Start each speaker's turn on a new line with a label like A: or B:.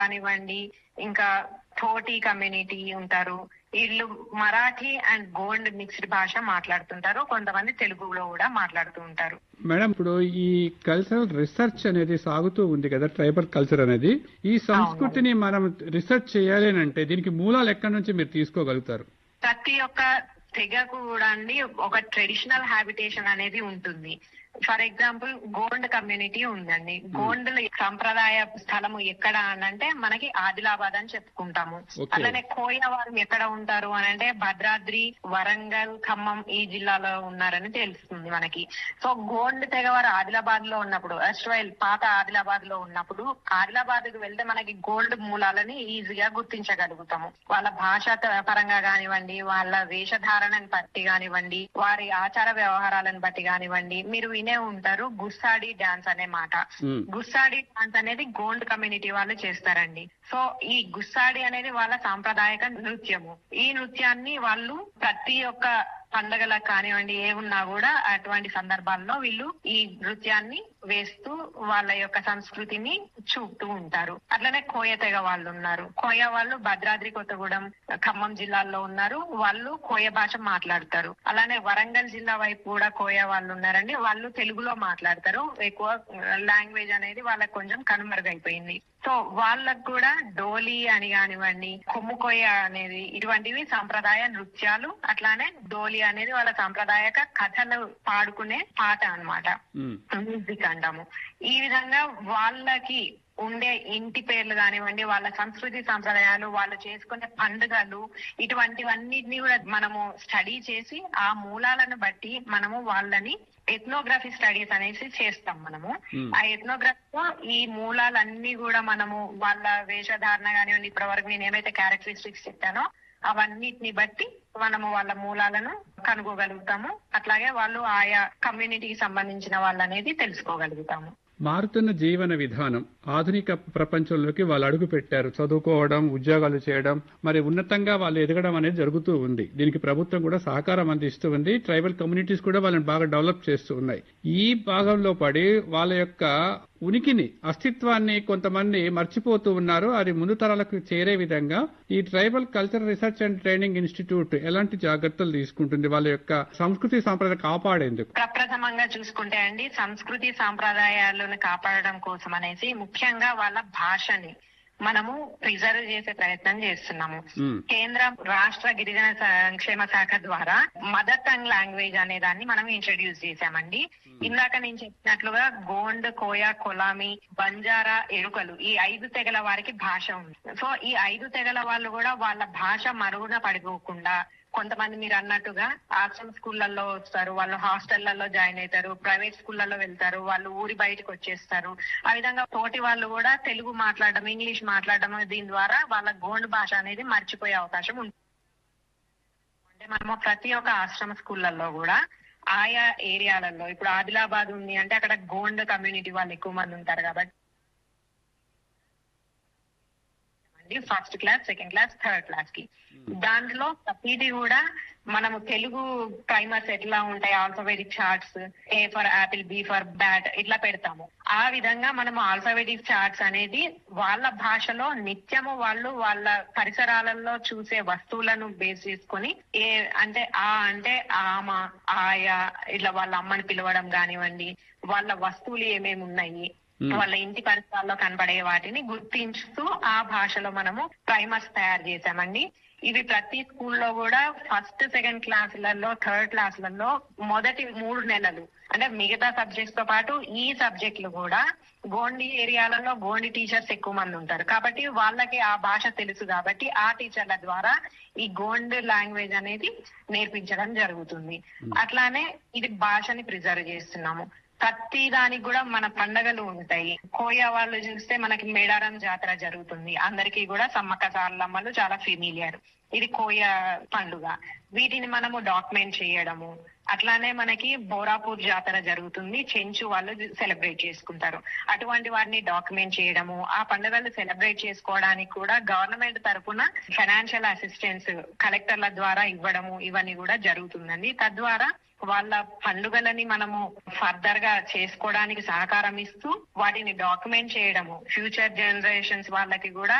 A: కానివ్వండి ఇంకా థోటి కమ్యూనిటీ ఉంటారు వీళ్ళు మరాఠీ అండ్ గోండ్ మిక్స్డ్ భాష మాట్లాడుతుంటారు కొంతమంది తెలుగులో కూడా మాట్లాడుతూ ఉంటారు
B: మేడం ఇప్పుడు ఈ కల్చరల్ రీసెర్చ్ అనేది సాగుతూ ఉంది కదా ట్రైబల్ కల్చర్ అనేది ఈ సంస్కృతిని మనం రీసెర్చ్ చేయాలి అని అంటే దీనికి మూలాలు ఎక్కడి నుంచి మీరు తీసుకోగలుగుతారు
A: ప్రతి ఒక్క తెగకు కూడా అండి ఒక ట్రెడిషనల్ హ్యాబిటేషన్ అనేది ఉంటుంది ఫర్ ఎగ్జాంపుల్ గోండ్ కమ్యూనిటీ ఉందండి గోండ్ సంప్రదాయ స్థలము ఎక్కడ అని అంటే మనకి ఆదిలాబాద్ అని చెప్పుకుంటాము
B: Okay.
A: అలానే కోయ వారు ఎక్కడ ఉంటారు అని అంటే భద్రాద్రి వరంగల్ ఖమ్మం ఈ జిల్లాలో ఉన్నారని తెలుస్తుంది మనకి సో గోండ్ తెగవారు ఆదిలాబాద్ లో ఉన్నప్పుడు అస్ట్రైల్ పాత ఆదిలాబాద్ లో ఉన్నప్పుడు ఆదిలాబాద్ కు వెళ్తే మనకి గోల్డ్ మూలాలని ఈజీగా గుర్తించగలుగుతాము వాళ్ళ భాష త- పరంగా కానివ్వండి వాళ్ళ వేషధారణని బట్టి కానివ్వండి వారి ఆచార వ్యవహారాలను బట్టి కానివ్వండి మీరు వినే ఉంటారు గుస్సాడి డాన్స్ అనే మాట
B: మ్మ్.
A: గుస్సాడి డాన్స్ అనేది గోండ్ కమ్యూనిటీ వాళ్ళు చేస్తారండి సో ఈ గుస్సాడి అనేది వాళ్ళ సాంప్రదాయక నృత్యము ఈ నృత్యాన్ని వాళ్ళు ప్రతి ఒక్క పండగలకు కానివ్వండి ఏమున్నా కూడా అటువంటి సందర్భాల్లో వీళ్ళు ఈ నృత్యాన్ని వేస్తూ వాళ్ళ యొక్క సంస్కృతిని చూపుతూ ఉంటారు అట్లనే కోయ తెగ వాళ్ళు ఉన్నారు కోయ వాళ్ళు భద్రాద్రి కొత్తగూడెం ఖమ్మం జిల్లాల్లో ఉన్నారు వాళ్ళు కోయ భాష మాట్లాడతారు అలానే వరంగల్ జిల్లా వైపు కూడా కోయ వాళ్ళు ఉన్నారండి వాళ్ళు తెలుగులో మాట్లాడతారు ఎక్కువ లాంగ్వేజ్ అనేది వాళ్ళకి కొంచెం కనుమరుగైపోయింది సో వాళ్ళకు కూడా డోలి అని కానివ్వండి కొమ్ము కొయ్య అనేది ఇటువంటివి సాంప్రదాయ నృత్యాలు అట్లానే డోలి అనేది వాళ్ళ సాంప్రదాయక కథలు పాడుకునే పాట అన్నమాట
B: మ్మ్.
A: మ్యూజిక్ అంటాము ఈ విధంగా వాళ్ళకి ఉండే ఇంటి పేర్లు కానివ్వండి వాళ్ళ సంస్కృతి సాంప్రదాయాలు వాళ్ళు చేసుకునే పండుగలు ఇటువంటివన్నిటిని కూడా మనము స్టడీ చేసి ఆ మూలాలను బట్టి మనము వాళ్ళని ఎథ్నోగ్రఫీ స్టడీస్ అనేసి చేస్తాం మనము
B: Hmm.
A: ఆ ఎథ్నోగ్రఫీ లో ఈ మూలాలన్నీ కూడా మనము వాళ్ళ వేషధారణ కానివ్వండి ఇప్పటి వరకు నేను ఏమైతే క్యారెక్టరిస్టిక్స్ చెప్పానో అవన్నిటిని బట్టి మనము వాళ్ళ మూలాలను కనుగోగలుగుతాము అట్లాగే వాళ్ళు ఆయా కమ్యూనిటీకి సంబంధించిన వాళ్ళు అనేది తెలుసుకోగలుగుతాము
B: మారుతున్న జీవన విధానం ఆధునిక ప్రపంచంలోకి వాళ్ళు అడుగు పెట్టారు చదువుకోవడం ఉద్యోగాలు చేయడం మరి ఉన్నతంగా వాళ్ళు ఎదగడం అనేది జరుగుతూ ఉంది దీనికి ప్రభుత్వం కూడా సహకారం అందిస్తూ ఉంది ట్రైబల్ కమ్యూనిటీస్ కూడా వాళ్ళని బాగా డెవలప్ చేస్తూ ఉన్నాయి ఈ భాగంలో పడి వాళ్ళ యొక్క ఉనికిని అస్తిత్వాన్ని కొంతమంది మర్చిపోతూ ఉన్నారు అది ముందు తరాలకు చేరే విధంగా ఈ tribal culture research and training institute ఎలాంటి జాగ్రత్తలు తీసుకుంటుంది వాళ్ళ యొక్క సంస్కృతి సాంప్రదాయం కాపాడేందుకు
A: ప్రప్రథమంగా చూసుకుంటే అండి సంస్కృతి సాంప్రదాయాలను కాపాడడం కోసం అనేసి ముఖ్యంగా వాళ్ళ భాషని మనము ప్రిజర్వ్ చేసే ప్రయత్నం చేస్తున్నాము
B: మ్మ్.
A: కేంద్ర రాష్ట్ర గిరిజన సంక్షేమ శాఖ ద్వారా మదర్ టంగ్ లాంగ్వేజ్ అనే దాన్ని మనం ఇంట్రడ్యూస్ చేశామండి ఇందాక నేను చెప్పినట్లుగా గోండ్ కోయ కొలామి బంజారా ఎరుకలు ఈ ఐదు తెగల వారికి భాష ఉంది సో ఈ ఐదు తెగల వాళ్ళు కూడా వాళ్ళ భాష మరుగున పడిపోకుండా కొంతమంది మీరు అన్నట్టుగా ఆశ్రమ స్కూళ్ళల్లో వస్తారు వాళ్ళు హాస్టళ్లలో జాయిన్ అవుతారు ప్రైవేట్ స్కూళ్ళలో వెళ్తారు వాళ్ళు ఊరి బయటకు వచ్చేస్తారు ఆ విధంగా తోటి వాళ్ళు కూడా తెలుగు మాట్లాడడం ఇంగ్లీష్ మాట్లాడడం దీని ద్వారా వాళ్ళ గోండ్ భాష అనేది మర్చిపోయే అవకాశం ఉంటుంది అంటే మనము ప్రతి ఒక్క ఆశ్రమ స్కూళ్ళల్లో కూడా ఆయా ఏరియాలలో ఇప్పుడు ఆదిలాబాద్ ఉంది అంటే అక్కడ గోండ్ కమ్యూనిటీ వాళ్ళు ఎక్కువ మంది ఉంటారు కాబట్టి first class second class third class కి దాంట్లో ప్రతిదీ కూడా మనము తెలుగు ప్రైమర్స్ ఎట్లా ఉంటాయి alphabetic charts A for apple B for bat ఇట్లా పెడతాము ఆ విధంగా మనము ఆల్ఫాబెటిక్ చార్ట్స్ అనేది వాళ్ళ భాషలో నిత్యము వాళ్ళు వాళ్ళ పరిసరాలలో చూసే వస్తువులను బేస్ చేసుకొని ఏ అంటే ఆ అంటే ఆమ ఆయా ఇట్లా వాళ్ళ అమ్మని పిలవడం కానివ్వండి వాళ్ళ వస్తువులు ఏమేమి ఉన్నాయి
B: Hmm.
A: వాళ్ళ ఇంటి పరిసరాల్లో కనబడే వాటిని గుర్తించుతూ ఆ భాషలో మనము ప్రైమర్స్ తయారు చేశామండి ఇవి ప్రతి స్కూల్లో కూడా ఫస్ట్ సెకండ్ క్లాసులలో థర్డ్ క్లాసులలో మొదటి మూడు నెలలు అంటే మిగతా సబ్జెక్ట్స్ తో పాటు ఈ సబ్జెక్టులు కూడా గోండి ఏరియాలలో గోండి టీచర్స్ ఎక్కువ మంది ఉంటారు కాబట్టి వాళ్ళకి ఆ భాష తెలుసు కాబట్టి ఆ టీచర్ల ద్వారా ఈ గోండ్ లాంగ్వేజ్ అనేది నేర్పించడం జరుగుతుంది అట్లానే ఇది భాషని ప్రిజర్వ్ చేస్తున్నాము ప్రతి దానికి కూడా మన పండగలు ఉంటాయి కోయ వాళ్ళు చూస్తే మనకి మేడారం జాతర జరుగుతుంది అందరికీ కూడా సమ్మక్క సారలమ్మలు చాలా ఫెమిలియర్ ఇది కోయ పండుగ వీటిని మనము డాక్యుమెంట్ చేయడము అట్లానే మనకి బోరాపూర్ జాతర జరుగుతుంది చెంచు వాళ్ళు సెలబ్రేట్ చేసుకుంటారు అటువంటి వారిని డాక్యుమెంట్ చేయడము ఆ పండుగలు సెలబ్రేట్ చేసుకోవడానికి కూడా గవర్నమెంట్ తరపున ఫైనాన్షియల్ అసిస్టెన్స్ కలెక్టర్ల ద్వారా ఇవ్వడము ఇవన్నీ కూడా జరుగుతుందండి తద్వారా వాళ్ళ పండుగలని మనము ఫర్దర్ గా చేసుకోవడానికి సహకారం ఇస్తూ వాటిని డాక్యుమెంట్ చేయడము ఫ్యూచర్ జనరేషన్స్ వాళ్ళకి కూడా